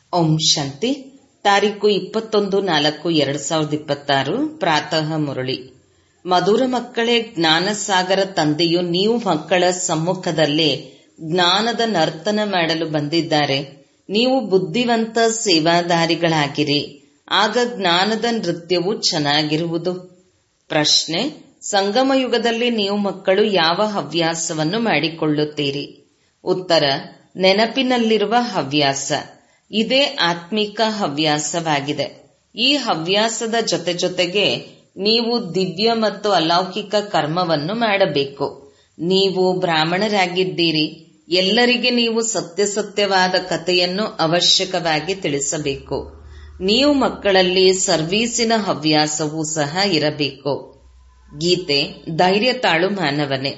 ಓಂ ಶಾಂತಿ ತಾರೀಕು ಇಪ್ಪತ್ತೊಂದು ನಾಲ್ಕು ಎರಡ್ ಸಾವಿರದ ಇಪ್ಪತ್ತಾರು ಪ್ರಾತಃ ಮುರಳಿ ಮಧುರ ಮಕ್ಕಳೇ ಜ್ಞಾನಸಾಗರ ತಂದೆಯು ನೀವು ಮಕ್ಕಳ ಸಮ್ಮುಖದಲ್ಲೇ ಜ್ಞಾನದ ನರ್ತನ ಮಾಡಲು ಬಂದಿದ್ದಾರೆ ನೀವು ಬುದ್ಧಿವಂತ ಸೇವಾದಾರಿಗಳಾಗಿರಿ ಆಗ ಜ್ಞಾನದ ನೃತ್ಯವು ಚೆನ್ನಾಗಿರುವುದು ಪ್ರಶ್ನೆ ಸಂಗಮ ಯುಗದಲ್ಲಿ ನೀವು ಮಕ್ಕಳು ಯಾವ ಹವ್ಯಾಸವನ್ನು ಮಾಡಿಕೊಳ್ಳುತ್ತೀರಿ ಉತ್ತರ ನೆನಪಿನಲ್ಲಿರುವ ಹವ್ಯಾಸ ಇದೇ ಆತ್ಮಿಕ ಹವ್ಯಾಸವಾಗಿದೆ ಈ ಹವ್ಯಾಸದ ಜೊತೆ ಜೊತೆಗೆ ನೀವು ದಿವ್ಯ ಮತ್ತು ಅಲೌಕಿಕ ಕರ್ಮವನ್ನು ಮಾಡಬೇಕು ನೀವು ಬ್ರಾಹ್ಮಣರಾಗಿದ್ದೀರಿ ಎಲ್ಲರಿಗೆ ನೀವು ಸತ್ಯಸತ್ಯವಾದ ಕಥೆಯನ್ನು ಅವಶ್ಯಕವಾಗಿ ತಿಳಿಸಬೇಕು ನೀವು ಮಕ್ಕಳಲ್ಲಿ ಸರ್ವೀಸಿನ ಹವ್ಯಾಸವೂ ಸಹ ಇರಬೇಕು ಗೀತೆ ಧೈರ್ಯ ತಾಳು ಮಾನವನೇ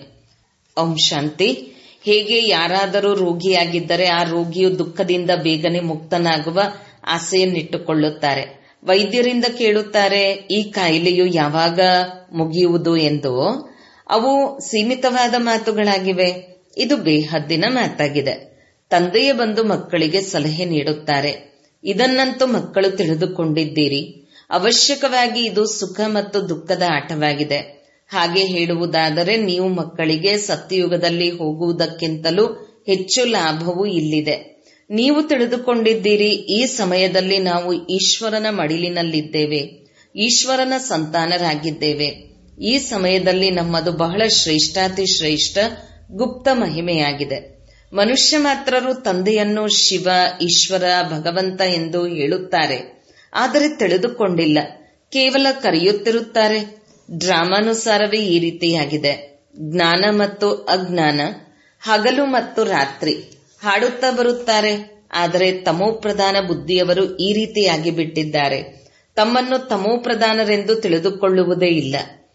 ಓಂ ಶಾಂತಿ ಹೇಗೆ ಯಾರಾದರೂ ರೋಗಿಯಾಗಿದ್ದರೆ ಆ ರೋಗಿಯು ದುಃಖದಿಂದ ಬೇಗನೆ ಮುಕ್ತನಾಗುವ ಆಸೆಯನ್ನಿಟ್ಟುಕೊಳ್ಳುತ್ತಾರೆ ವೈದ್ಯರಿಂದ ಕೇಳುತ್ತಾರೆ ಈ ಕಾಯಿಲೆಯು ಯಾವಾಗ ಮುಗಿಯುವುದು ಎಂದು ಅವು ಸೀಮಿತವಾದ ಮಾತುಗಳಾಗಿವೆ ಇದು ಬೇಹದ್ದಿನ ಮಾತಾಗಿದೆ ತಂದೆಯೇ ಬಂದು ಮಕ್ಕಳಿಗೆ ಸಲಹೆ ನೀಡುತ್ತಾರೆ ಇದನ್ನಂತೂ ಮಕ್ಕಳು ತಿಳಿದುಕೊಂಡಿದ್ದೀರಿ ಅವಶ್ಯಕವಾಗಿ ಇದು ಸುಖ ಮತ್ತು ದುಃಖದ ಆಟವಾಗಿದೆ ಹಾಗೆ ಹೇಳುವುದಾದರೆ ನೀವು ಮಕ್ಕಳಿಗೆ ಸತ್ಯಯುಗದಲ್ಲಿ ಹೋಗುವುದಕ್ಕಿಂತಲೂ ಹೆಚ್ಚು ಲಾಭವೂ ಇಲ್ಲಿದೆ ನೀವು ತಿಳಿದುಕೊಂಡಿದ್ದೀರಿ ಈ ಸಮಯದಲ್ಲಿ ನಾವು ಈಶ್ವರನ ಮಡಿಲಿನಲ್ಲಿದ್ದೇವೆ ಈಶ್ವರನ ಸಂತಾನರಾಗಿದ್ದೇವೆ ಈ ಸಮಯದಲ್ಲಿ ನಮ್ಮದು ಬಹಳ ಶ್ರೇಷ್ಠಾತಿ ಶ್ರೇಷ್ಠ ಗುಪ್ತ ಮಹಿಮೆಯಾಗಿದೆ ಮನುಷ್ಯ ಮಾತ್ರರು ತಂದೆಯನ್ನು ಶಿವ ಈಶ್ವರ ಭಗವಂತ ಎಂದು ಹೇಳುತ್ತಾರೆ ಆದರೆ ತಿಳಿದುಕೊಂಡಿಲ್ಲ ಕೇವಲ ಕರೆಯುತ್ತಿರುತ್ತಾರೆ ಡ್ರಾಮಾನುಸಾರವೇ ಈ ರೀತಿಯಾಗಿದೆ ಜ್ಞಾನ ಮತ್ತು ಅಜ್ಞಾನ ಹಗಲು ಮತ್ತು ರಾತ್ರಿ ಹಾಡುತ್ತಾ ಬರುತ್ತಾರೆ ಆದರೆ ತಮೋಪ್ರಧಾನ ಬುದ್ಧಿಯವರು ಈ ರೀತಿಯಾಗಿ ಬಿಟ್ಟಿದ್ದಾರೆ ತಮ್ಮನ್ನು ತಮೋಪ್ರಧಾನರೆಂದು ತಿಳಿದುಕೊಳ್ಳುವುದೇ ಇಲ್ಲ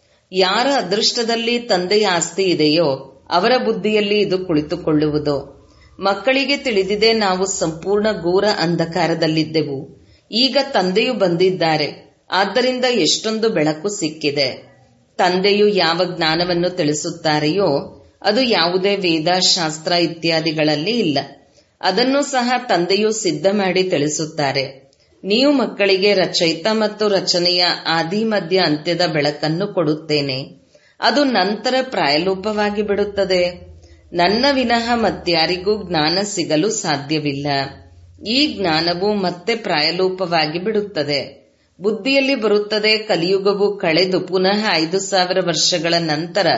ಯಾರ ಅದೃಷ್ಟದಲ್ಲಿ ತಂದೆಯ ಆಸ್ತಿ ಇದೆಯೋ ಅವರ ಬುದ್ಧಿಯಲ್ಲಿ ಇದು ಕುಳಿತುಕೊಳ್ಳುವುದು ಮಕ್ಕಳಿಗೆ ತಿಳಿದಿದೆ ನಾವು ಸಂಪೂರ್ಣ ಘೋರ ಅಂಧಕಾರದಲ್ಲಿದ್ದೆವು ಈಗ ತಂದೆಯು ಬಂದಿದ್ದಾರೆ ಆದ್ದರಿಂದ ಎಷ್ಟೊಂದು ಬೆಳಕು ಸಿಕ್ಕಿದೆ ತಂದೆಯು ಯಾವ ಜ್ಞಾನವನ್ನು ತಿಳಿಸುತ್ತಾರೆಯೋ ಅದು ಯಾವುದೇ ವೇದ ಶಾಸ್ತ್ರ ಇತ್ಯಾದಿಗಳಲ್ಲಿ ಇಲ್ಲ ಅದನ್ನು ಸಹ ತಂದೆಯು ಸಿದ್ಧ ಮಾಡಿ ತಿಳಿಸುತ್ತಾರೆ ನೀವು ಮಕ್ಕಳಿಗೆ ರಚಯಿತ ಮತ್ತು ರಚನೆಯ ಆದಿ ಮಧ್ಯ ಅಂತ್ಯದ ಬೆಳಕನ್ನು ಕೊಡುತ್ತೇನೆ ಅದು ನಂತರ ಪ್ರಾಯಲೋಪವಾಗಿ ಬಿಡುತ್ತದೆ ನನ್ನ ವಿನಃ ಮತ್ಯಾರಿಗೂ ಜ್ಞಾನ ಸಿಗಲು ಸಾಧ್ಯವಿಲ್ಲ ಈ ಜ್ಞಾನವು ಮತ್ತೆ ಪ್ರಾಯಲೋಪವಾಗಿ ಬಿಡುತ್ತದೆ ಬುದ್ಧಿಯಲ್ಲಿ ಬರುತ್ತದೆ ಕಲಿಯುಗವು ಕಳೆದು ಪುನಃ ಐದು ಸಾವಿರ ವರ್ಷಗಳ ನಂತರ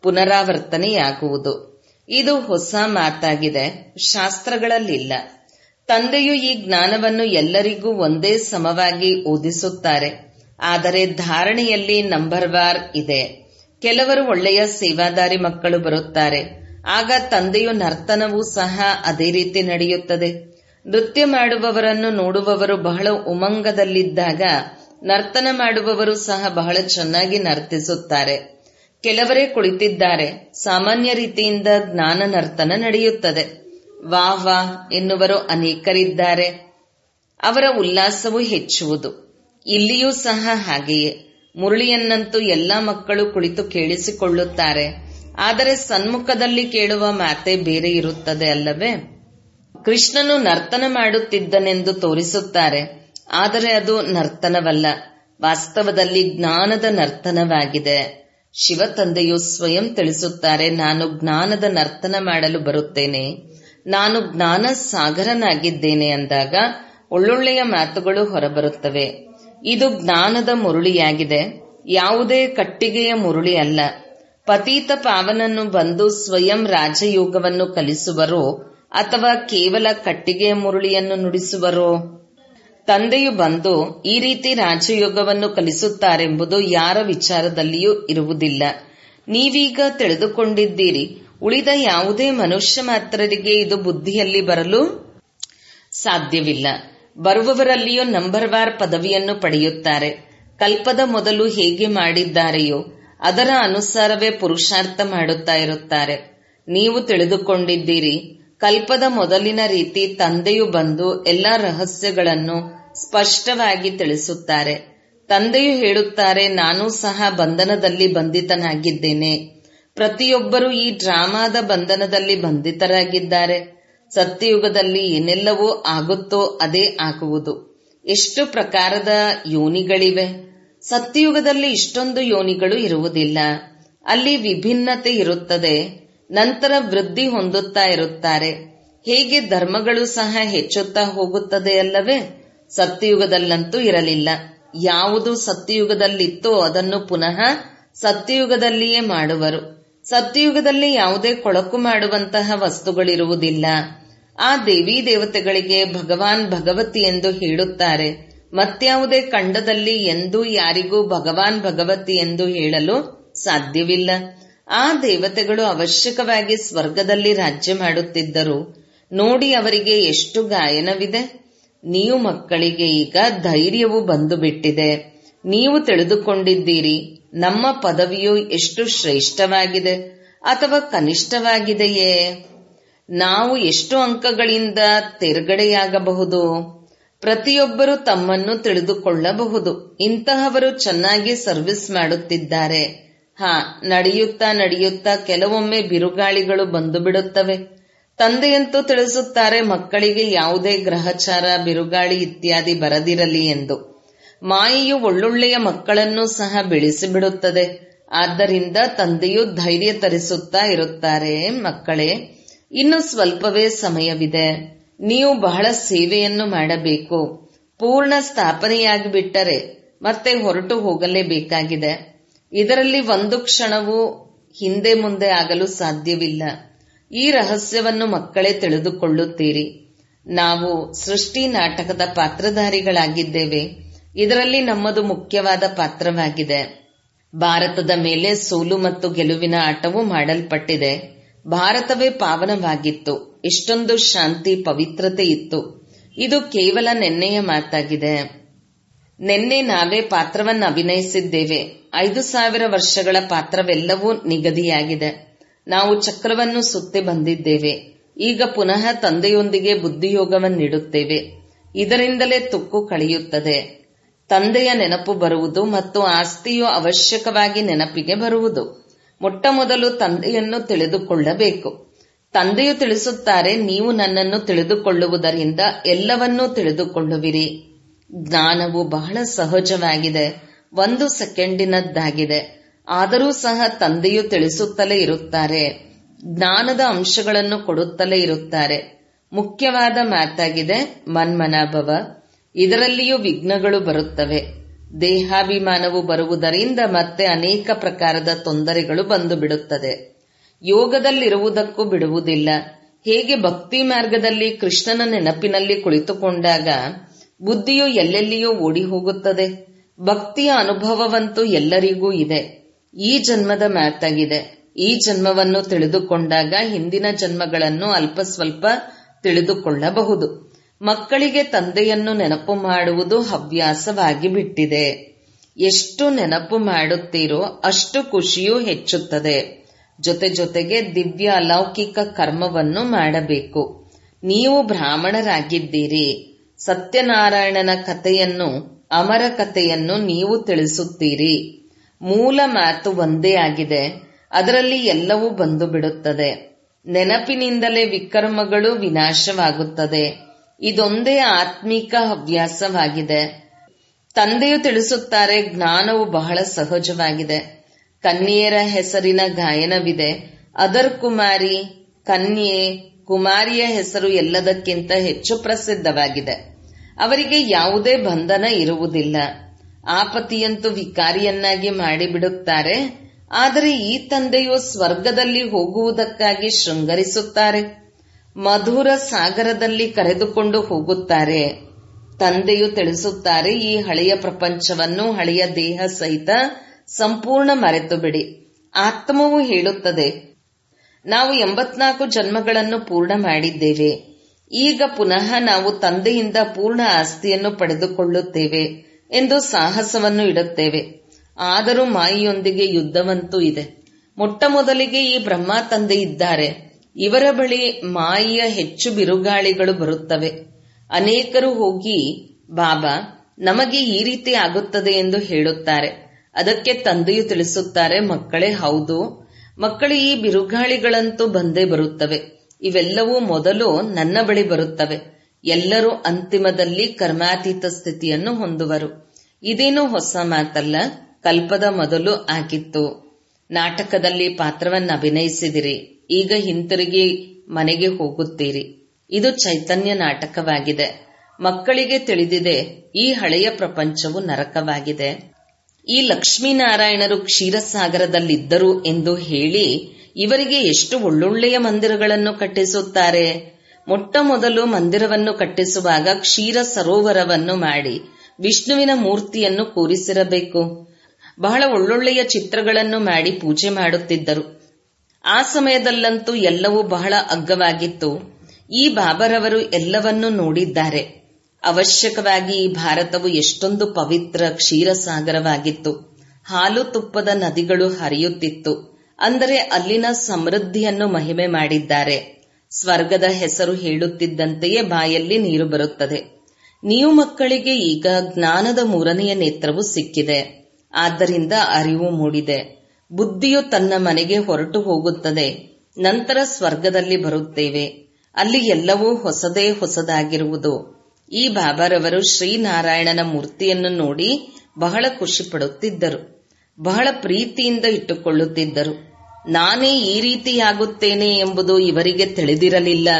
ಪುನರಾವರ್ತನೆಯಾಗುವುದು ಇದು ಹೊಸ ಮಾತಾಗಿದೆ ಶಾಸ್ತ್ರಗಳಲ್ಲಿಲ್ಲ ತಂದೆಯು ಈ ಜ್ಞಾನವನ್ನು ಎಲ್ಲರಿಗೂ ಒಂದೇ ಸಮವಾಗಿ ಓದಿಸುತ್ತಾರೆ ಆದರೆ ಧಾರಣೆಯಲ್ಲಿ ನಂಬರ್ ವಾರ್ ಇದೆ ಕೆಲವರು ಒಳ್ಳೆಯ ಸೇವಾದಾರಿ ಮಕ್ಕಳು ಬರುತ್ತಾರೆ ಆಗ ತಂದೆಯು ನರ್ತನವೂ ಸಹ ಅದೇ ರೀತಿ ನಡೆಯುತ್ತದೆ ನೃತ್ಯ ಮಾಡುವವರನ್ನು ನೋಡುವವರು ಬಹಳ ಉಮಂಗದಲ್ಲಿದ್ದಾಗ ನರ್ತನ ಮಾಡುವವರು ಸಹ ಬಹಳ ಚೆನ್ನಾಗಿ ನರ್ತಿಸುತ್ತಾರೆ ಕೆಲವರೇ ಕುಳಿತಿದ್ದಾರೆ ಸಾಮಾನ್ಯ ರೀತಿಯಿಂದ ಜ್ಞಾನ ನರ್ತನ ನಡೆಯುತ್ತದೆ ವಾ ವಾ ಎನ್ನುವರು ಅನೇಕರಿದ್ದಾರೆ ಅವರ ಉಲ್ಲಾಸವೂ ಹೆಚ್ಚುವುದು ಇಲ್ಲಿಯೂ ಸಹ ಹಾಗೆಯೇ ಮುರಳಿಯನ್ನಂತೂ ಎಲ್ಲಾ ಮಕ್ಕಳು ಕುಳಿತು ಕೇಳಿಸಿಕೊಳ್ಳುತ್ತಾರೆ ಆದರೆ ಸನ್ಮುಖದಲ್ಲಿ ಕೇಳುವ ಮಾತೆ ಬೇರೆ ಇರುತ್ತದೆ ಅಲ್ಲವೇ ಕೃಷ್ಣನು ನರ್ತನ ಮಾಡುತ್ತಿದ್ದನೆಂದು ತೋರಿಸುತ್ತಾರೆ ಆದರೆ ಅದು ನರ್ತನವಲ್ಲ ವಾಸ್ತವದಲ್ಲಿ ಜ್ಞಾನದ ನರ್ತನವಾಗಿದೆ ಶಿವ ತಂದೆಯು ಸ್ವಯಂ ತಿಳಿಸುತ್ತಾರೆ ನಾನು ಜ್ಞಾನದ ನರ್ತನ ಮಾಡಲು ಬರುತ್ತೇನೆ ನಾನು ಜ್ಞಾನ ಸಾಗರನಾಗಿದ್ದೇನೆ ಅಂದಾಗ ಒಳ್ಳೊಳ್ಳೆಯ ಮಾತುಗಳು ಹೊರಬರುತ್ತವೆ ಇದು ಜ್ಞಾನದ ಮುರುಳಿಯಾಗಿದೆ ಯಾವುದೇ ಕಟ್ಟಿಗೆಯ ಮುರುಳಿ ಅಲ್ಲ ಪತೀತ ಪಾವನನ್ನು ಬಂದು ಸ್ವಯಂ ರಾಜಯೋಗವನ್ನು ಕಲಿಸುವರೋ ಅಥವಾ ಕೇವಲ ಕಟ್ಟಿಗೆಯ ಮುರುಳಿಯನ್ನು ನುಡಿಸುವರೋ ತಂದೆಯು ಬಂದು ಈ ರೀತಿ ರಾಜಯೋಗವನ್ನು ಕಲಿಸುತ್ತಾರೆಂಬುದು ಯಾರ ವಿಚಾರದಲ್ಲಿಯೂ ಇರುವುದಿಲ್ಲ ನೀವೀಗ ತಿಳಿದುಕೊಂಡಿದ್ದೀರಿ ಉಳಿದ ಯಾವುದೇ ಮನುಷ್ಯ ಮಾತ್ರರಿಗೆ ಇದು ಬುದ್ಧಿಯಲ್ಲಿ ಬರಲು ಸಾಧ್ಯವಿಲ್ಲ ಬರುವವರಲ್ಲಿಯೂ ನಂಬರ್ ವಾರ್ ಪದವಿಯನ್ನು ಪಡೆಯುತ್ತಾರೆ ಕಲ್ಪದ ಮೊದಲು ಹೇಗೆ ಮಾಡಿದ್ದಾರೆಯೋ ಅದರ ಅನುಸಾರವೇ ಪುರುಷಾರ್ಥ ಮಾಡುತ್ತಾ ಇರುತ್ತಾರೆ ನೀವು ತಿಳಿದುಕೊಂಡಿದ್ದೀರಿ ಕಲ್ಪದ ಮೊದಲಿನ ರೀತಿ ತಂದೆಯು ಬಂದು ಎಲ್ಲಾ ರಹಸ್ಯಗಳನ್ನು ಸ್ಪಷ್ಟವಾಗಿ ತಿಳಿಸುತ್ತಾರೆ ತಂದೆಯು ಹೇಳುತ್ತಾರೆ ನಾನು ಸಹ ಬಂಧನದಲ್ಲಿ ಬಂಧಿತನಾಗಿದ್ದೇನೆ ಪ್ರತಿಯೊಬ್ಬರೂ ಈ ಡ್ರಾಮಾದ ಬಂಧನದಲ್ಲಿ ಬಂಧಿತರಾಗಿದ್ದಾರೆ ಸತ್ಯಯುಗದಲ್ಲಿ ಏನೆಲ್ಲವೂ ಆಗುತ್ತೋ ಅದೇ ಆಗುವುದು ಎಷ್ಟು ಪ್ರಕಾರದ ಯೋನಿಗಳಿವೆ ಸತ್ಯಯುಗದಲ್ಲಿ ಇಷ್ಟೊಂದು ಯೋನಿಗಳು ಇರುವುದಿಲ್ಲ ಅಲ್ಲಿ ವಿಭಿನ್ನತೆ ಇರುತ್ತದೆ ನಂತರ ವೃದ್ಧಿ ಹೊಂದುತ್ತಾ ಇರುತ್ತಾರೆ ಹೇಗೆ ಧರ್ಮಗಳು ಸಹ ಹೆಚ್ಚುತ್ತಾ ಹೋಗುತ್ತದೆ ಅಲ್ಲವೇ ಸತ್ಯಯುಗದಲ್ಲಂತೂ ಇರಲಿಲ್ಲ ಯಾವುದು ಸತ್ಯಯುಗದಲ್ಲಿತ್ತೋ ಅದನ್ನು ಪುನಃ ಸತ್ಯಯುಗದಲ್ಲಿಯೇ ಮಾಡುವರು ಸತ್ಯಯುಗದಲ್ಲಿ ಯಾವುದೇ ಕೊಳಕು ಮಾಡುವಂತಹ ವಸ್ತುಗಳಿರುವುದಿಲ್ಲ ಆ ದೇವಿ ದೇವತೆಗಳಿಗೆ ಭಗವಾನ್ ಭಗವತಿ ಎಂದು ಹೇಳುತ್ತಾರೆ ಮತ್ಯಾವುದೇ ಖಂಡದಲ್ಲಿ ಎಂದೂ ಯಾರಿಗೂ ಭಗವಾನ್ ಭಗವತಿ ಎಂದು ಹೇಳಲು ಸಾಧ್ಯವಿಲ್ಲ ಆ ದೇವತೆಗಳು ಅವಶ್ಯಕವಾಗಿ ಸ್ವರ್ಗದಲ್ಲಿ ರಾಜ್ಯ ಮಾಡುತ್ತಿದ್ದರು ನೋಡಿ ಅವರಿಗೆ ಎಷ್ಟು ಗಾಯನವಿದೆ ನೀವು ಮಕ್ಕಳಿಗೆ ಈಗ ಧೈರ್ಯವು ಬಂದು ಬಿಟ್ಟಿದೆ ನೀವು ತಿಳಿದುಕೊಂಡಿದ್ದೀರಿ ನಮ್ಮ ಪದವಿಯು ಎಷ್ಟು ಶ್ರೇಷ್ಠವಾಗಿದೆ ಅಥವಾ ಕನಿಷ್ಠವಾಗಿದೆಯೇ ನಾವು ಎಷ್ಟು ಅಂಕಗಳಿಂದ ತೇರ್ಗಡೆಯಾಗಬಹುದು ಪ್ರತಿಯೊಬ್ಬರು ತಮ್ಮನ್ನು ತಿಳಿದುಕೊಳ್ಳಬಹುದು ಇಂತಹವರು ಚೆನ್ನಾಗಿ ಸರ್ವಿಸ್ ಮಾಡುತ್ತಿದ್ದಾರೆ ಹಾ ನಡೆಯುತ್ತಾ ನಡೆಯುತ್ತಾ ಕೆಲವೊಮ್ಮೆ ಬಿರುಗಾಳಿಗಳು ಬಂದು ಬಿಡುತ್ತವೆ ತಂದೆಯಂತೂ ತಿಳಿಸುತ್ತಾರೆ ಮಕ್ಕಳಿಗೆ ಯಾವುದೇ ಗ್ರಹಚಾರ ಬಿರುಗಾಳಿ ಇತ್ಯಾದಿ ಬರದಿರಲಿ ಎಂದು ಮಾಯೆಯು ಒಳ್ಳೊಳ್ಳೆಯ ಮಕ್ಕಳನ್ನು ಸಹ ಬೆಳೆಸಿಬಿಡುತ್ತದೆ ಆದ್ದರಿಂದ ತಂದೆಯು ಧೈರ್ಯ ತರಿಸುತ್ತಾ ಇರುತ್ತಾರೆ ಮಕ್ಕಳೇ ಇನ್ನು ಸ್ವಲ್ಪವೇ ಸಮಯವಿದೆ ನೀವು ಬಹಳ ಸೇವೆಯನ್ನು ಮಾಡಬೇಕು ಪೂರ್ಣ ಸ್ಥಾಪನೆಯಾಗಿ ಬಿಟ್ಟರೆ ಮತ್ತೆ ಹೊರಟು ಹೋಗಲೇಬೇಕಾಗಿದೆ ಇದರಲ್ಲಿ ಒಂದು ಕ್ಷಣವೂ ಹಿಂದೆ ಮುಂದೆ ಆಗಲು ಸಾಧ್ಯವಿಲ್ಲ ಈ ರಹಸ್ಯವನ್ನು ಮಕ್ಕಳೇ ತಿಳಿದುಕೊಳ್ಳುತ್ತೀರಿ ನಾವು ಸೃಷ್ಟಿ ನಾಟಕದ ಪಾತ್ರಧಾರಿಗಳಾಗಿದ್ದೇವೆ ಇದರಲ್ಲಿ ನಮ್ಮದು ಮುಖ್ಯವಾದ ಪಾತ್ರವಾಗಿದೆ ಭಾರತದ ಮೇಲೆ ಸೋಲು ಮತ್ತು ಗೆಲುವಿನ ಆಟವು ಮಾಡಲ್ಪಟ್ಟಿದೆ ಭಾರತವೇ ಪಾವನವಾಗಿತ್ತು ಇಷ್ಟೊಂದು ಶಾಂತಿ ಪವಿತ್ರತೆ ಇತ್ತು ಇದು ಕೇವಲ ನೆನ್ನೆಯ ಮಾತಾಗಿದೆ ನಿನ್ನೆ ನಾವೇ ಪಾತ್ರವನ್ನು ಅಭಿನಯಿಸಿದ್ದೇವೆ ಐದು ಸಾವಿರ ವರ್ಷಗಳ ಪಾತ್ರವೆಲ್ಲವೂ ನಿಗದಿಯಾಗಿದೆ ನಾವು ಚಕ್ರವನ್ನು ಸುತ್ತಿ ಬಂದಿದ್ದೇವೆ ಈಗ ಪುನಃ ತಂದೆಯೊಂದಿಗೆ ಬುದ್ಧಿಯೋಗವನ್ನಿಡುತ್ತೇವೆ ಇದರಿಂದಲೇ ತುಕ್ಕು ಕಳೆಯುತ್ತದೆ ತಂದೆಯ ನೆನಪು ಬರುವುದು ಮತ್ತು ಆಸ್ತಿಯು ಅವಶ್ಯಕವಾಗಿ ನೆನಪಿಗೆ ಬರುವುದು ಮೊಟ್ಟ ಮೊದಲು ತಂದೆಯನ್ನು ತಿಳಿದುಕೊಳ್ಳಬೇಕು ತಂದೆಯು ತಿಳಿಸುತ್ತಾರೆ ನೀವು ನನ್ನನ್ನು ತಿಳಿದುಕೊಳ್ಳುವುದರಿಂದ ಎಲ್ಲವನ್ನೂ ತಿಳಿದುಕೊಳ್ಳುವಿರಿ ಜ್ಞಾನವು ಬಹಳ ಸಹಜವಾಗಿದೆ ಒಂದು ಸೆಕೆಂಡಿನದ್ದಾಗಿದೆ ಆದರೂ ಸಹ ತಂದೆಯು ತಿಳಿಸುತ್ತಲೇ ಇರುತ್ತಾರೆ ಜ್ಞಾನದ ಅಂಶಗಳನ್ನು ಕೊಡುತ್ತಲೇ ಇರುತ್ತಾರೆ ಮುಖ್ಯವಾದ ಮಾತಾಗಿದೆ ಮನ್ಮನಾಭವ ಇದರಲ್ಲಿಯೂ ವಿಘ್ನಗಳು ಬರುತ್ತವೆ ದೇಹಾಭಿಮಾನವು ಬರುವುದರಿಂದ ಮತ್ತೆ ಅನೇಕ ಪ್ರಕಾರದ ತೊಂದರೆಗಳು ಬಂದು ಬಿಡುತ್ತದೆ ಯೋಗದಲ್ಲಿರುವುದಕ್ಕೂ ಬಿಡುವುದಿಲ್ಲ ಹೇಗೆ ಭಕ್ತಿ ಮಾರ್ಗದಲ್ಲಿ ಕೃಷ್ಣನ ನೆನಪಿನಲ್ಲಿ ಕುಳಿತುಕೊಂಡಾಗ ಬುದ್ಧಿಯು ಎಲ್ಲೆಲ್ಲಿಯೂ ಓಡಿ ಹೋಗುತ್ತದೆ ಭಕ್ತಿಯ ಅನುಭವವಂತೂ ಎಲ್ಲರಿಗೂ ಇದೆ ಈ ಜನ್ಮದ ಮಾತಾಗಿದೆ ಈ ಜನ್ಮವನ್ನು ತಿಳಿದುಕೊಂಡಾಗ ಹಿಂದಿನ ಜನ್ಮಗಳನ್ನು ಅಲ್ಪ ಸ್ವಲ್ಪ ತಿಳಿದುಕೊಳ್ಳಬಹುದು ಮಕ್ಕಳಿಗೆ ತಂದೆಯನ್ನು ನೆನಪು ಮಾಡುವುದು ಹವ್ಯಾಸವಾಗಿ ಬಿಟ್ಟಿದೆ ಎಷ್ಟು ನೆನಪು ಮಾಡುತ್ತೀರೋ ಅಷ್ಟು ಖುಷಿಯೂ ಹೆಚ್ಚುತ್ತದೆ ಜೊತೆ ಜೊತೆಗೆ ದಿವ್ಯ ಅಲೌಕಿಕ ಕರ್ಮವನ್ನು ಮಾಡಬೇಕು ನೀವು ಬ್ರಾಹ್ಮಣರಾಗಿದ್ದೀರಿ ಸತ್ಯನಾರಾಯಣನ ಕಥೆಯನ್ನು ಅಮರ ಕಥೆಯನ್ನು ನೀವು ತಿಳಿಸುತ್ತೀರಿ ಮೂಲ ಮಾತು ಒಂದೇ ಆಗಿದೆ ಅದರಲ್ಲಿ ಎಲ್ಲವೂ ಬಂದು ಬಿಡುತ್ತದೆ ನೆನಪಿನಿಂದಲೇ ವಿಕರ್ಮಗಳು ವಿನಾಶವಾಗುತ್ತದೆ ಇದೊಂದೇ ಆತ್ಮಿಕ ಹವ್ಯಾಸವಾಗಿದೆ ತಂದೆಯು ತಿಳಿಸುತ್ತಾರೆ ಜ್ಞಾನವು ಬಹಳ ಸಹಜವಾಗಿದೆ ಕನ್ಯೆಯರ ಹೆಸರಿನ ಗಾಯನವಿದೆ ಅದರ್ ಕುಮಾರಿ ಕನ್ಯೆ ಕುಮಾರಿಯ ಹೆಸರು ಎಲ್ಲದಕ್ಕಿಂತ ಹೆಚ್ಚು ಪ್ರಸಿದ್ಧವಾಗಿದೆ ಅವರಿಗೆ ಯಾವುದೇ ಬಂಧನ ಇರುವುದಿಲ್ಲ ಆಪತಿಯಂತೂ ವಿಕಾರಿಯನ್ನಾಗಿ ಮಾಡಿಬಿಡುತ್ತಾರೆ ಆದರೆ ಈ ತಂದೆಯು ಸ್ವರ್ಗದಲ್ಲಿ ಹೋಗುವುದಕ್ಕಾಗಿ ಶೃಂಗರಿಸುತ್ತಾರೆ ಮಧುರ ಸಾಗರದಲ್ಲಿ ಕರೆದುಕೊಂಡು ಹೋಗುತ್ತಾರೆ ತಂದೆಯು ತಿಳಿಸುತ್ತಾರೆ ಈ ಹಳೆಯ ಪ್ರಪಂಚವನ್ನು ಹಳೆಯ ದೇಹ ಸಹಿತ ಸಂಪೂರ್ಣ ಮರೆತು ಬಿಡಿ ಆತ್ಮವು ಹೇಳುತ್ತದೆ ನಾವು ಎಂಬತ್ನಾಲ್ಕು ಜನ್ಮಗಳನ್ನು ಪೂರ್ಣ ಮಾಡಿದ್ದೇವೆ ಈಗ ಪುನಃ ನಾವು ತಂದೆಯಿಂದ ಪೂರ್ಣ ಆಸ್ತಿಯನ್ನು ಪಡೆದುಕೊಳ್ಳುತ್ತೇವೆ ಎಂದು ಸಾಹಸವನ್ನು ಇಡುತ್ತೇವೆ ಆದರೂ ಮಾಯಿಯೊಂದಿಗೆ ಯುದ್ಧವಂತೂ ಇದೆ ಮೊಟ್ಟ ಮೊದಲಿಗೆ ಈ ಬ್ರಹ್ಮ ತಂದೆ ಇದ್ದಾರೆ ಇವರ ಬಳಿ ಮಾಯಿಯ ಹೆಚ್ಚು ಬಿರುಗಾಳಿಗಳು ಬರುತ್ತವೆ ಅನೇಕರು ಹೋಗಿ ಬಾಬಾ ನಮಗೆ ಈ ರೀತಿ ಆಗುತ್ತದೆ ಎಂದು ಹೇಳುತ್ತಾರೆ ಅದಕ್ಕೆ ತಂದೆಯು ತಿಳಿಸುತ್ತಾರೆ ಮಕ್ಕಳೇ ಹೌದು ಮಕ್ಕಳು ಈ ಬಿರುಗಾಳಿಗಳಂತೂ ಬಂದೇ ಬರುತ್ತವೆ ಇವೆಲ್ಲವೂ ಮೊದಲು ನನ್ನ ಬಳಿ ಬರುತ್ತವೆ ಎಲ್ಲರೂ ಅಂತಿಮದಲ್ಲಿ ಕರ್ಮಾತೀತ ಸ್ಥಿತಿಯನ್ನು ಹೊಂದುವರು ಇದೇನು ಹೊಸ ಮಾತಲ್ಲ ಕಲ್ಪದ ಮೊದಲು ಆಗಿತ್ತು ನಾಟಕದಲ್ಲಿ ಪಾತ್ರವನ್ನು ಅಭಿನಯಿಸಿದಿರಿ ಈಗ ಹಿಂತಿರುಗಿ ಮನೆಗೆ ಹೋಗುತ್ತೀರಿ ಇದು ಚೈತನ್ಯ ನಾಟಕವಾಗಿದೆ ಮಕ್ಕಳಿಗೆ ತಿಳಿದಿದೆ ಈ ಹಳೆಯ ಪ್ರಪಂಚವು ನರಕವಾಗಿದೆ ಈ ಲಕ್ಷ್ಮೀನಾರಾಯಣರು ಕ್ಷೀರಸಾಗರದಲ್ಲಿದ್ದರು ಎಂದು ಹೇಳಿ ಇವರಿಗೆ ಎಷ್ಟು ಒಳ್ಳೊಳ್ಳೆಯ ಮಂದಿರಗಳನ್ನು ಕಟ್ಟಿಸುತ್ತಾರೆ ಮೊಟ್ಟ ಮೊದಲು ಮಂದಿರವನ್ನು ಕಟ್ಟಿಸುವಾಗ ಕ್ಷೀರ ಸರೋವರವನ್ನು ಮಾಡಿ ವಿಷ್ಣುವಿನ ಮೂರ್ತಿಯನ್ನು ಕೂರಿಸಿರಬೇಕು ಬಹಳ ಒಳ್ಳೊಳ್ಳೆಯ ಚಿತ್ರಗಳನ್ನು ಮಾಡಿ ಪೂಜೆ ಮಾಡುತ್ತಿದ್ದರು ಆ ಸಮಯದಲ್ಲಂತೂ ಎಲ್ಲವೂ ಬಹಳ ಅಗ್ಗವಾಗಿತ್ತು ಈ ಬಾಬರವರು ಎಲ್ಲವನ್ನೂ ನೋಡಿದ್ದಾರೆ ಅವಶ್ಯಕವಾಗಿ ಈ ಭಾರತವು ಎಷ್ಟೊಂದು ಪವಿತ್ರ ಕ್ಷೀರಸಾಗರವಾಗಿತ್ತು ಹಾಲು ತುಪ್ಪದ ನದಿಗಳು ಹರಿಯುತ್ತಿತ್ತು ಅಂದರೆ ಅಲ್ಲಿನ ಸಮೃದ್ಧಿಯನ್ನು ಮಹಿಮೆ ಮಾಡಿದ್ದಾರೆ ಸ್ವರ್ಗದ ಹೆಸರು ಹೇಳುತ್ತಿದ್ದಂತೆಯೇ ಬಾಯಲ್ಲಿ ನೀರು ಬರುತ್ತದೆ ನೀವು ಮಕ್ಕಳಿಗೆ ಈಗ ಜ್ಞಾನದ ಮೂರನೆಯ ನೇತ್ರವು ಸಿಕ್ಕಿದೆ ಆದ್ದರಿಂದ ಅರಿವು ಮೂಡಿದೆ ಬುದ್ಧಿಯು ತನ್ನ ಮನೆಗೆ ಹೊರಟು ಹೋಗುತ್ತದೆ ನಂತರ ಸ್ವರ್ಗದಲ್ಲಿ ಬರುತ್ತೇವೆ ಅಲ್ಲಿ ಎಲ್ಲವೂ ಹೊಸದೇ ಹೊಸದಾಗಿರುವುದು ಈ ಬಾಬಾರವರು ಶ್ರೀನಾರಾಯಣನ ಮೂರ್ತಿಯನ್ನು ನೋಡಿ ಬಹಳ ಖುಷಿ ಪಡುತ್ತಿದ್ದರು ಬಹಳ ಪ್ರೀತಿಯಿಂದ ಇಟ್ಟುಕೊಳ್ಳುತ್ತಿದ್ದರು ನಾನೇ ಈ ರೀತಿಯಾಗುತ್ತೇನೆ ಎಂಬುದು ಇವರಿಗೆ ತಿಳಿದಿರಲಿಲ್ಲ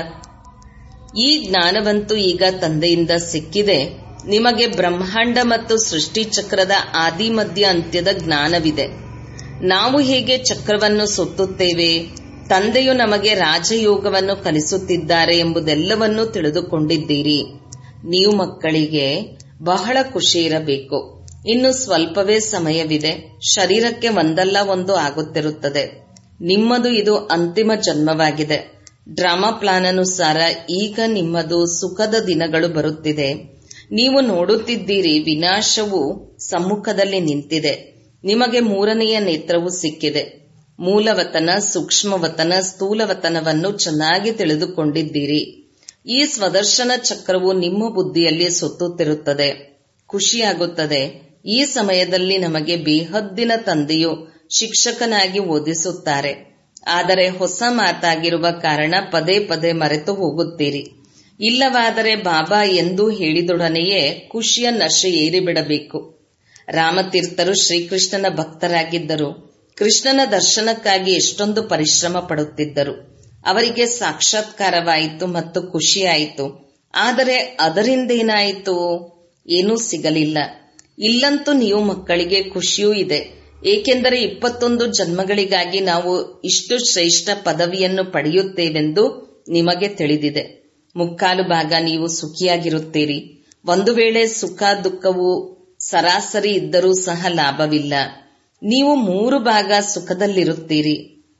ಈ ಜ್ಞಾನವಂತೂ ಈಗ ತಂದೆಯಿಂದ ಸಿಕ್ಕಿದೆ ನಿಮಗೆ ಬ್ರಹ್ಮಾಂಡ ಮತ್ತು ಸೃಷ್ಟಿ ಚಕ್ರದ ಆದಿ ಮಧ್ಯ ಅಂತ್ಯದ ಜ್ಞಾನವಿದೆ ನಾವು ಹೇಗೆ ಚಕ್ರವನ್ನು ಸುತ್ತುತ್ತೇವೆ ತಂದೆಯು ನಮಗೆ ರಾಜಯೋಗವನ್ನು ಕಲಿಸುತ್ತಿದ್ದಾರೆ ಎಂಬುದೆಲ್ಲವನ್ನೂ ತಿಳಿದುಕೊಂಡಿದ್ದೀರಿ ನೀವು ಮಕ್ಕಳಿಗೆ ಬಹಳ ಖುಷಿ ಇರಬೇಕು ಇನ್ನು ಸ್ವಲ್ಪವೇ ಸಮಯವಿದೆ ಶರೀರಕ್ಕೆ ಒಂದಲ್ಲ ಒಂದು ಆಗುತ್ತಿರುತ್ತದೆ ನಿಮ್ಮದು ಇದು ಅಂತಿಮ ಜನ್ಮವಾಗಿದೆ ಡ್ರಾಮಾ ಪ್ಲಾನ್ ಅನುಸಾರ ಈಗ ನಿಮ್ಮದು ಸುಖದ ದಿನಗಳು ಬರುತ್ತಿದೆ ನೀವು ನೋಡುತ್ತಿದ್ದೀರಿ ವಿನಾಶವು ಸಮ್ಮುಖದಲ್ಲಿ ನಿಂತಿದೆ ನಿಮಗೆ ಮೂರನೆಯ ನೇತ್ರವು ಸಿಕ್ಕಿದೆ ಮೂಲವತನ ಸೂಕ್ಷ್ಮವತನ ಸ್ಥೂಲವತನವನ್ನು ಚೆನ್ನಾಗಿ ತಿಳಿದುಕೊಂಡಿದ್ದೀರಿ ಈ ಸ್ವದರ್ಶನ ಚಕ್ರವು ನಿಮ್ಮ ಬುದ್ಧಿಯಲ್ಲಿ ಸುತ್ತುತ್ತಿರುತ್ತದೆ ಖುಷಿಯಾಗುತ್ತದೆ ಈ ಸಮಯದಲ್ಲಿ ನಮಗೆ ಬೇಹದ್ದಿನ ತಂದೆಯು ಶಿಕ್ಷಕನಾಗಿ ಓದಿಸುತ್ತಾರೆ ಆದರೆ ಹೊಸ ಮಾತಾಗಿರುವ ಕಾರಣ ಪದೇ ಪದೇ ಮರೆತು ಹೋಗುತ್ತೀರಿ ಇಲ್ಲವಾದರೆ ಬಾಬಾ ಎಂದು ಹೇಳಿದೊಡನೆಯೇ ಖುಷಿಯ ನಶೆ ಏರಿಬಿಡಬೇಕು ರಾಮತೀರ್ಥರು ಶ್ರೀಕೃಷ್ಣನ ಭಕ್ತರಾಗಿದ್ದರು ಕೃಷ್ಣನ ದರ್ಶನಕ್ಕಾಗಿ ಎಷ್ಟೊಂದು ಪರಿಶ್ರಮ ಪಡುತ್ತಿದ್ದರು ಅವರಿಗೆ ಸಾಕ್ಷಾತ್ಕಾರವಾಯಿತು ಮತ್ತು ಖುಷಿಯಾಯಿತು ಆದರೆ ಅದರಿಂದೇನಾಯಿತು ಏನೂ ಸಿಗಲಿಲ್ಲ ಇಲ್ಲಂತೂ ನೀವು ಮಕ್ಕಳಿಗೆ ಖುಷಿಯೂ ಇದೆ ಏಕೆಂದರೆ ಇಪ್ಪತ್ತೊಂದು ಜನ್ಮಗಳಿಗಾಗಿ ನಾವು ಇಷ್ಟು ಶ್ರೇಷ್ಠ ಪದವಿಯನ್ನು ಪಡೆಯುತ್ತೇವೆಂದು ನಿಮಗೆ ತಿಳಿದಿದೆ ಮುಕ್ಕಾಲು ಭಾಗ ನೀವು ಸುಖಿಯಾಗಿರುತ್ತೀರಿ ಒಂದು ವೇಳೆ ಸುಖ ದುಃಖವು ಸರಾಸರಿ ಇದ್ದರೂ ಸಹ ಲಾಭವಿಲ್ಲ ನೀವು ಮೂರು ಭಾಗ ಸುಖದಲ್ಲಿರುತ್ತೀರಿ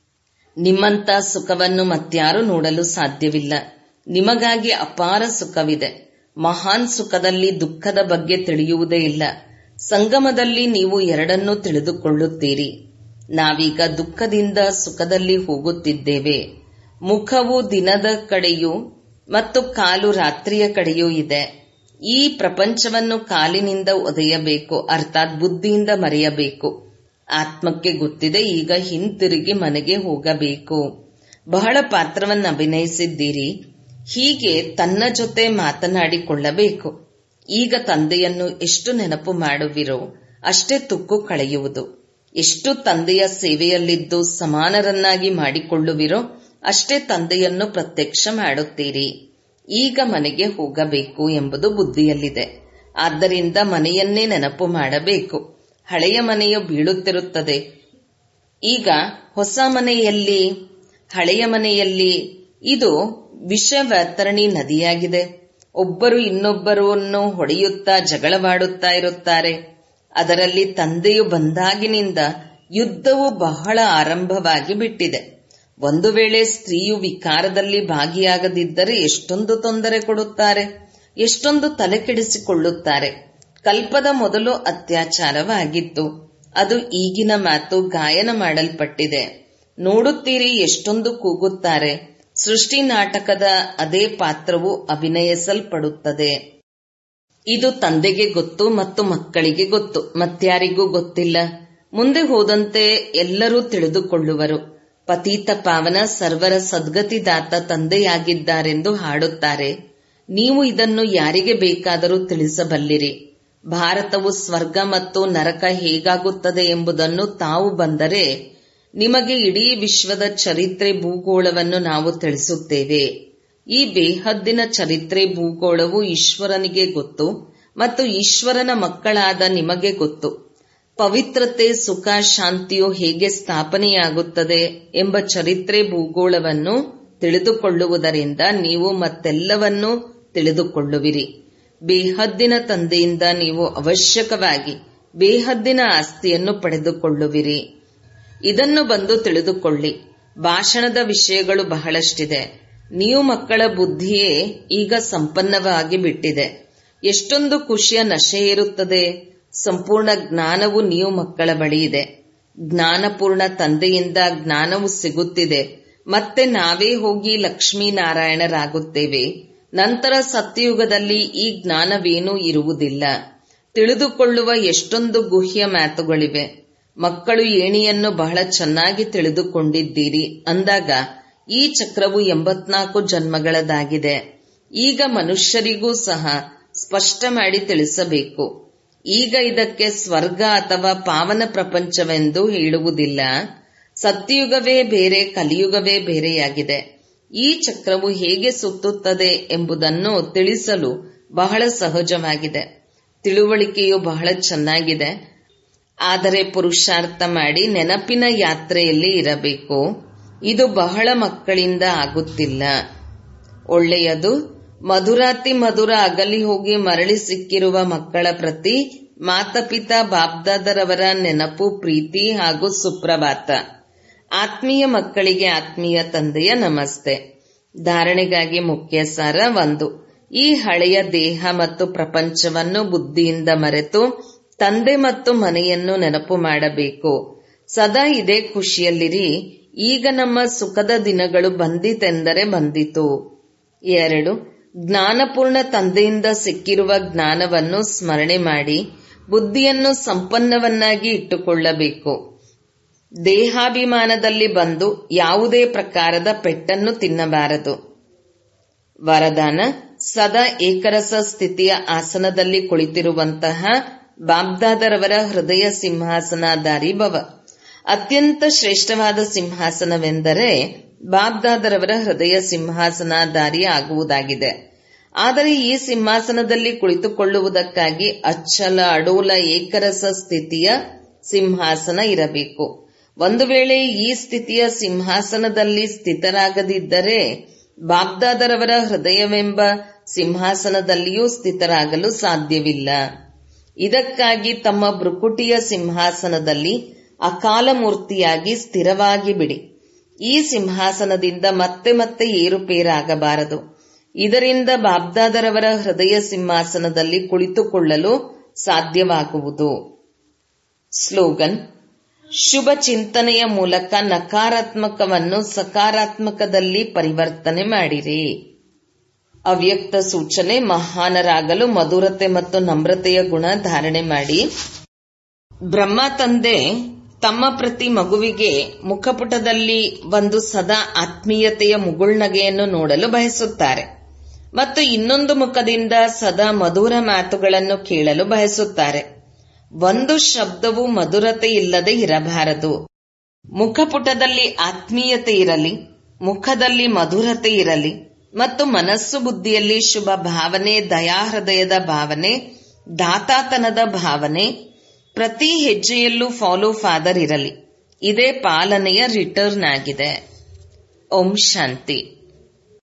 ನಿಮ್ಮಂತ ಸುಖವನ್ನು ಮತ್ಯಾರೂ ನೋಡಲು ಸಾಧ್ಯವಿಲ್ಲ ನಿಮಗಾಗಿ ಅಪಾರ ಸುಖವಿದೆ ಮಹಾನ್ ಸುಖದಲ್ಲಿ ದುಃಖದ ಬಗ್ಗೆ ತಿಳಿಯುವುದೇ ಇಲ್ಲ ಸಂಗಮದಲ್ಲಿ ನೀವು ಎರಡನ್ನೂ ತಿಳಿದುಕೊಳ್ಳುತ್ತೀರಿ ನಾವೀಗ ದುಃಖದಿಂದ ಸುಖದಲ್ಲಿ ಹೋಗುತ್ತಿದ್ದೇವೆ ಮುಖವು ದಿನದ ಕಡೆಯೂ ಮತ್ತು ಕಾಲು ರಾತ್ರಿಯ ಕಡೆಯೂ ಇದೆ ಈ ಪ್ರಪಂಚವನ್ನು ಕಾಲಿನಿಂದ ಒದೆಯಬೇಕು ಅರ್ಥಾತ್ ಬುದ್ಧಿಯಿಂದ ಮರೆಯಬೇಕು ಆತ್ಮಕ್ಕೆ ಗೊತ್ತಿದೆ ಈಗ ಹಿಂತಿರುಗಿ ಮನೆಗೆ ಹೋಗಬೇಕು ಬಹಳ ಪಾತ್ರವನ್ನು ಅಭಿನಯಿಸಿದ್ದೀರಿ ಹೀಗೆ ತನ್ನ ಜೊತೆ ಮಾತನಾಡಿಕೊಳ್ಳಬೇಕು ಈಗ ತಂದೆಯನ್ನು ಎಷ್ಟು ನೆನಪು ಮಾಡುವಿರೋ ಅಷ್ಟೇ ತುಕ್ಕು ಕಳೆಯುವುದು ಎಷ್ಟು ತಂದೆಯ ಸೇವೆಯಲ್ಲಿದ್ದು ಸಮಾನರನ್ನಾಗಿ ಮಾಡಿಕೊಳ್ಳುವಿರೋ ಅಷ್ಟೇ ತಂದೆಯನ್ನು ಪ್ರತ್ಯಕ್ಷ ಮಾಡುತ್ತೀರಿ ಈಗ ಮನೆಗೆ ಹೋಗಬೇಕು ಎಂಬುದು ಬುದ್ಧಿಯಲ್ಲಿದೆ ಆದ್ದರಿಂದ ಮನೆಯನ್ನೇ ನೆನಪು ಮಾಡಬೇಕು ಹಳೆಯ ಮನೆಯು ಬೀಳುತ್ತಿರುತ್ತದೆ ಈಗ ಹೊಸ ಮನೆಯಲ್ಲಿ ಹಳೆಯ ಮನೆಯಲ್ಲಿ ಇದು ವಿಷವತರಣಿ ನದಿಯಾಗಿದೆ ಒಬ್ಬರು ಇನ್ನೊಬ್ಬರನ್ನು ಹೊಡೆಯುತ್ತಾ ಜಗಳವಾಡುತ್ತಾ ಇರುತ್ತಾರೆ ಅದರಲ್ಲಿ ತಂದೆಯು ಬಂದಾಗಿನಿಂದ ಯುದ್ಧವು ಬಹಳ ಆರಂಭವಾಗಿ ಬಿಟ್ಟಿದೆ ಒಂದು ವೇಳೆ ಸ್ತ್ರೀಯು ವಿಕಾರದಲ್ಲಿ ಭಾಗಿಯಾಗದಿದ್ದರೆ ಎಷ್ಟೊಂದು ತೊಂದರೆ ಕೊಡುತ್ತಾರೆ ಎಷ್ಟೊಂದು ತಲೆ ಕೆಡಿಸಿಕೊಳ್ಳುತ್ತಾರೆ ಕಲ್ಪದ ಮೊದಲು ಅತ್ಯಾಚಾರವಾಗಿತ್ತು ಅದು ಈಗಿನ ಮಾತು ಗಾಯನ ಮಾಡಲ್ಪಟ್ಟಿದೆ ನೋಡುತ್ತೀರಿ ಎಷ್ಟೊಂದು ಕೂಗುತ್ತಾರೆ ಸೃಷ್ಟಿ ನಾಟಕದ ಅದೇ ಪಾತ್ರವು ಅಭಿನಯಿಸಲ್ಪಡುತ್ತದೆ ಇದು ತಂದೆಗೆ ಗೊತ್ತು ಮತ್ತು ಮಕ್ಕಳಿಗೆ ಗೊತ್ತು ಮತ್ಯಾರಿಗೂ ಗೊತ್ತಿಲ್ಲ ಮುಂದೆ ಹೋದಂತೆ ಎಲ್ಲರೂ ತಿಳಿದುಕೊಳ್ಳುವರು ಪತೀತ ಪಾವನ ಸರ್ವರ ಸದ್ಗತಿದಾತ ತಂದೆಯಾಗಿದ್ದಾರೆಂದು ಹಾಡುತ್ತಾರೆ ನೀವು ಇದನ್ನು ಯಾರಿಗೆ ಬೇಕಾದರೂ ತಿಳಿಸಬಲ್ಲಿರಿ ಭಾರತವು ಸ್ವರ್ಗ ಮತ್ತು ನರಕ ಹೇಗಾಗುತ್ತದೆ ಎಂಬುದನ್ನು ತಾವು ಬಂದರೆ ನಿಮಗೆ ಇಡೀ ವಿಶ್ವದ ಚರಿತ್ರೆ ಭೂಗೋಳವನ್ನು ನಾವು ತಿಳಿಸುತ್ತೇವೆ ಈ ಬೇಹದ್ದಿನ ಚರಿತ್ರೆ ಭೂಗೋಳವು ಈಶ್ವರನಿಗೆ ಗೊತ್ತು ಮತ್ತು ಈಶ್ವರನ ಮಕ್ಕಳಾದ ನಿಮಗೆ ಗೊತ್ತು ಪವಿತ್ರತೆ ಸುಖ ಶಾಂತಿಯು ಹೇಗೆ ಸ್ಥಾಪನೆಯಾಗುತ್ತದೆ ಎಂಬ ಚರಿತ್ರೆ ಭೂಗೋಳವನ್ನು ತಿಳಿದುಕೊಳ್ಳುವುದರಿಂದ ನೀವು ಮತ್ತೆಲ್ಲವನ್ನೂ ತಿಳಿದುಕೊಳ್ಳುವಿರಿ ಬೇಹದ್ದಿನ ತಂದೆಯಿಂದ ನೀವು ಅವಶ್ಯಕವಾಗಿ ಬೇಹದ್ದಿನ ಆಸ್ತಿಯನ್ನು ಪಡೆದುಕೊಳ್ಳುವಿರಿ ಇದನ್ನು ಬಂದು ತಿಳಿದುಕೊಳ್ಳಿ ಭಾಷಣದ ವಿಷಯಗಳು ಬಹಳಷ್ಟಿದೆ ನೀವು ಮಕ್ಕಳ ಬುದ್ಧಿಯೇ ಈಗ ಸಂಪನ್ನವಾಗಿ ಬಿಟ್ಟಿದೆ ಎಷ್ಟೊಂದು ಖುಷಿಯ ನಶೆ ಇರುತ್ತದೆ ಸಂಪೂರ್ಣ ಜ್ಞಾನವು ನೀವು ಮಕ್ಕಳ ಬಳಿ ಇದೆ ಜ್ಞಾನಪೂರ್ಣ ತಂದೆಯಿಂದ ಜ್ಞಾನವು ಸಿಗುತ್ತಿದೆ ಮತ್ತೆ ನಾವೇ ಹೋಗಿ ಲಕ್ಷ್ಮೀನಾರಾಯಣರಾಗುತ್ತೇವೆ ನಂತರ ಸತ್ಯಯುಗದಲ್ಲಿ ಈ ಜ್ಞಾನವೇನೂ ಇರುವುದಿಲ್ಲ ತಿಳಿದುಕೊಳ್ಳುವ ಎಷ್ಟೊಂದು ಗುಹ್ಯ ಮಾತುಗಳಿವೆ ಮಕ್ಕಳು ಏಣಿಯನ್ನು ಬಹಳ ಚೆನ್ನಾಗಿ ತಿಳಿದುಕೊಂಡಿದ್ದೀರಿ ಅಂದಾಗ ಈ ಚಕ್ರವು ಎಂಬತ್ನಾಲ್ಕು ಜನ್ಮಗಳದಾಗಿದೆ ಈಗ ಮನುಷ್ಯರಿಗೂ ಸಹ ಸ್ಪಷ್ಟ ಮಾಡಿ ತಿಳಿಸಬೇಕು ಈಗ ಇದಕ್ಕೆ ಸ್ವರ್ಗ ಅಥವಾ ಪಾವನ ಪ್ರಪಂಚವೆಂದು ಹೇಳುವುದಿಲ್ಲ ಸತ್ಯಯುಗವೇ ಬೇರೆ ಕಲಿಯುಗವೇ ಬೇರೆಯಾಗಿದೆ ಈ ಚಕ್ರವು ಹೇಗೆ ಸುತ್ತುತ್ತದೆ ಎಂಬುದನ್ನು ತಿಳಿಸಲು ಬಹಳ ಸಹಜವಾಗಿದೆ ತಿಳುವಳಿಕೆಯು ಬಹಳ ಚೆನ್ನಾಗಿದೆ ಆದರೆ ಪುರುಷಾರ್ಥ ಮಾಡಿ ನೆನಪಿನ ಯಾತ್ರೆಯಲ್ಲಿ ಇರಬೇಕು ಇದು ಬಹಳ ಮಕ್ಕಳಿಂದ ಆಗುತ್ತಿಲ್ಲ ಒಳ್ಳೆಯದು ಮಧುರಾತಿ ಮಧುರ ಅಗಲಿ ಹೋಗಿ ಮರಳಿ ಸಿಕ್ಕಿರುವ ಮಕ್ಕಳ ಪ್ರತಿ ಮಾತಪಿತಾ ಬಾಬ್ದಾದರವರ ನೆನಪು ಪ್ರೀತಿ ಹಾಗೂ ಸುಪ್ರಭಾತ ಆತ್ಮೀಯ ಮಕ್ಕಳಿಗೆ ಆತ್ಮೀಯ ತಂದೆಯ ನಮಸ್ತೆ ಧಾರಣೆಗಾಗಿ ಮುಖ್ಯ ಸಾರ ಒಂದು ಈ ಹಳೆಯ ದೇಹ ಮತ್ತು ಪ್ರಪಂಚವನ್ನು ಬುದ್ಧಿಯಿಂದ ಮರೆತು ತಂದೆ ಮತ್ತು ಮನೆಯನ್ನು ನೆನಪು ಮಾಡಬೇಕು ಸದಾ ಇದೇ ಖುಷಿಯಲ್ಲಿರಿ ಈಗ ನಮ್ಮ ಸುಖದ ದಿನಗಳು ಬಂದಿತೆಂದರೆ ಬಂದಿತು ಎರಡು ಜ್ಞಾನಪೂರ್ಣ ತಂದೆಯಿಂದ ಸಿಕ್ಕಿರುವ ಜ್ಞಾನವನ್ನು ಸ್ಮರಣೆ ಮಾಡಿ ಬುದ್ಧಿಯನ್ನು ಸಂಪನ್ನವನ್ನಾಗಿ ಇಟ್ಟುಕೊಳ್ಳಬೇಕು ದೇಹಾಭಿಮಾನದಲ್ಲಿ ಬಂದು ಯಾವುದೇ ಪ್ರಕಾರದ ಪೆಟ್ಟನ್ನು ತಿನ್ನಬಾರದು ವರದಾನ ಸದಾ ಏಕರಸ ಸ್ಥಿತಿಯ ಆಸನದಲ್ಲಿ ಕುಳಿತಿರುವಂತಹ ಬಾಬ್ದಾದರವರ ಹೃದಯ ಸಿಂಹಾಸನಾಧಾರಿ ಭವ ಅತ್ಯಂತ ಶ್ರೇಷ್ಠವಾದ ಸಿಂಹಾಸನವೆಂದರೆ ಬಾಬ್ದಾದರವರ ಹೃದಯ ಸಿಂಹಾಸನಾಧಾರಿ ಆಗುವುದಾಗಿದೆ ಆದರೆ ಈ ಸಿಂಹಾಸನದಲ್ಲಿ ಕುಳಿತುಕೊಳ್ಳುವುದಕ್ಕಾಗಿ ಅಚ್ಚಲ ಅಡೋಲ ಏಕರಸ ಸ್ಥಿತಿಯ ಸಿಂಹಾಸನ ಇರಬೇಕು ಒಂದು ವೇಳೆ ಈ ಸ್ಥಿತಿಯ ಸಿಂಹಾಸನದಲ್ಲಿ ಸ್ಥಿತರಾಗದಿದ್ದರೆ ಬಾಬ್ದಾದರವರ ಹೃದಯವೆಂಬ ಸಿಂಹಾಸನದಲ್ಲಿಯೂ ಸ್ಥಿತರಾಗಲು ಸಾಧ್ಯವಿಲ್ಲ ಇದಕ್ಕಾಗಿ ತಮ್ಮ ಬೃಕುಟಿಯ ಸಿಂಹಾಸನದಲ್ಲಿ ಅಕಾಲ ಮೂರ್ತಿಯಾಗಿ ಸ್ಥಿರವಾಗಿ ಬಿಡಿ ಈ ಸಿಂಹಾಸನದಿಂದ ಮತ್ತೆ ಮತ್ತೆ ಏರುಪೇರಾಗಬಾರದು ಇದರಿಂದ ಬಾಬ್ದಾದರವರ ಹೃದಯ ಸಿಂಹಾಸನದಲ್ಲಿ ಕುಳಿತುಕೊಳ್ಳಲು ಸಾಧ್ಯವಾಗುವುದು ಸ್ಲೋಗನ್ ಶುಭ ಚಿಂತನೆಯ ಮೂಲಕ ನಕಾರಾತ್ಮಕವನ್ನು ಸಕಾರಾತ್ಮಕದಲ್ಲಿ ಪರಿವರ್ತನೆ ಮಾಡಿರಿ ಅವ್ಯಕ್ತ ಸೂಚನೆ ಮಹಾನರಾಗಲು ಮಧುರತೆ ಮತ್ತು ನಮ್ರತೆಯ ಗುಣ ಧಾರಣೆ ಮಾಡಿ ಬ್ರಹ್ಮ ತಂದೆ ತಮ್ಮ ಪ್ರತಿ ಮಗುವಿಗೆ ಮುಖಪುಟದಲ್ಲಿ ಒಂದು ಸದಾ ಆತ್ಮೀಯತೆಯ ಮುಗುಳ್ನಗೆಯನ್ನು ನೋಡಲು ಬಯಸುತ್ತಾರೆ ಮತ್ತು ಇನ್ನೊಂದು ಮುಖದಿಂದ ಸದಾ ಮಧುರ ಮಾತುಗಳನ್ನು ಕೇಳಲು ಬಯಸುತ್ತಾರೆ ಒಂದು ಶಬ್ದವು ಮಧುರತೆ ಇಲ್ಲದೆ ಇರಬಾರದು ಮುಖಪುಟದಲ್ಲಿ ಆತ್ಮೀಯತೆ ಇರಲಿ ಮುಖದಲ್ಲಿ ಮಧುರತೆ ಇರಲಿ ಮತ್ತು ಮನಸ್ಸು ಬುದ್ಧಿಯಲ್ಲಿ ಶುಭ ಭಾವನೆ ದಯಾಹೃದಯದ ಭಾವನೆ ದಾತಾತನದ ಭಾವನೆ ಪ್ರತಿ ಹೆಜ್ಜೆಯಲ್ಲೂ ಫಾಲೋ ಫಾದರ್ ಇರಲಿ ಇದೇ ಪಾಲನೆಯ ರಿಟರ್ನ್ ಆಗಿದೆ ಓಂ ಶಾಂತಿ